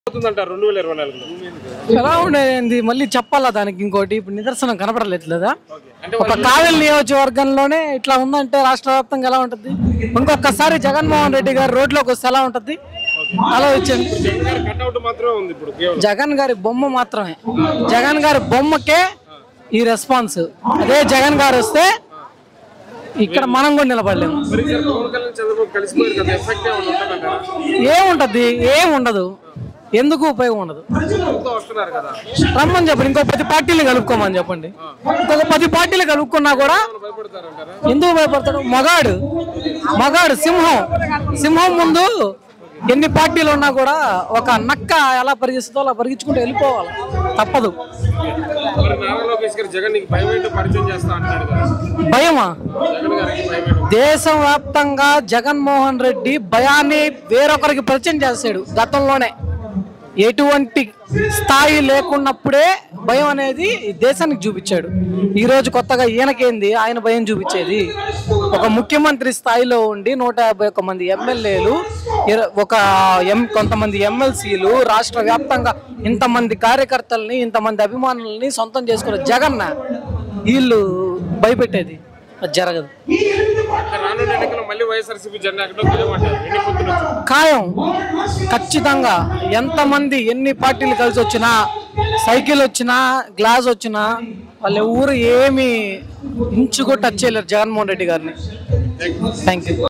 అవుతుందంటారు రెండు వేల ఇరవై నాలుగులో ఎలా ఉండేది మళ్ళీ చెప్పాలా దానికి ఇంకోటి ఇప్పుడు నిదర్శనం కనపడలేట్లేదా అంటే ఒక కావలి నియోజకవర్గంలోనే ఇట్లా ఉందంటే రాష్ట్ర వ్యాప్తంగా ఎలా ఉంటుంది ఇంకొకసారి జగన్మోహన్ రెడ్డి గారు రోడ్లోకి వస్తే ఎలా ఉంటుంది ఆలోచించండి జగన్ గారి కట్అవుట్ మాత్రమే ఉంది ఇప్పుడు కేవలం జగన్ గారి బొమ్మ మాత్రమే జగన్ గారి బొమ్మకే ఈ రెస్పాన్స్ అదే జగన్ గారు వస్తే ఇక్కడ మనం కూడా నిలబడలేము మరి ఈసారి పవన్ కళ్యాణ్ చంద్రబాబు కలిసిపోయారు కదా ఎఫెక్ట్ ఏమైనా ఉంటుందంటారా ఏముంటది ఏం ఉండదు ఎందుకు ఉపయోగం ఉండదు ప్రభుత్వం వస్తున్నారు కదా రమ్మని చెప్పండి ఇంకో పది పార్టీలు కలుపుకోమని చెప్పండి ఇంకొక పది పార్టీలు కలుపుకున్నా కూడా ఏమైనా భయపడతారంటారా ఎందుకు భయపడతాడు మగాడు మగాడు సింహం సింహం ముందు ఎన్ని పార్టీలు ఉన్నా కూడా ఒక నక్క ఎలా పరిగిస్తుందో అలా పరిగించుకుంటూ వెళ్ళిపోవాలి తప్పదు మరి నారా లోకేష్ గారు జగన్ నీకు భయం ఏంటో పరిచయం చేస్తా అంటున్నాడు కదా భయమా జగన్ గారికి భయం ఏంటో దేశం వ్యాప్తంగా జగన్మోహన్ రెడ్డి భయాన్ని వేరొకరికి పరిచయం చేశాడు గతంలోనే ఎటువంటి స్థాయి లేకున్నప్పుడే భయం అనేది ఈ దేశానికి చూపించాడు ఈ రోజు కొత్తగా ఈయనకేంది ఆయన భయం చూపించేది ఒక ముఖ్యమంత్రి స్థాయిలో ఉండి నూట యాభై ఒక్క మంది ఎమ్మెల్యేలు ఒక ఎం కొంతమంది ఎమ్మెల్సీలు రాష్ట్ర వ్యాప్తంగా ఇంతమంది కార్యకర్తల్ని ఇంతమంది అభిమానుల్ని సొంతం చేసుకున్న జగన్న వీళ్ళు భయపెట్టేది అది జరగదు రానున్న ఎన్నికల్లో మళ్ళీ వైఎస్ఆర్సీపీ జెండా ఎక్కడో గెలవంటారు ఎన్ని పొత్తులు వచ్చినా. ఖాయం ఖచ్చితంగా ఎంతమంది ఎన్ని పార్టీలు కలిసి వచ్చినా సైకిల్ వచ్చినా గ్లాస్ వచ్చినా వాళ్ళ ఊరు ఏమి ఇంచు కూడా టచ్ చేయలేరు జగన్మోహన్ రెడ్డి గారిని థ్యాంక్ యూ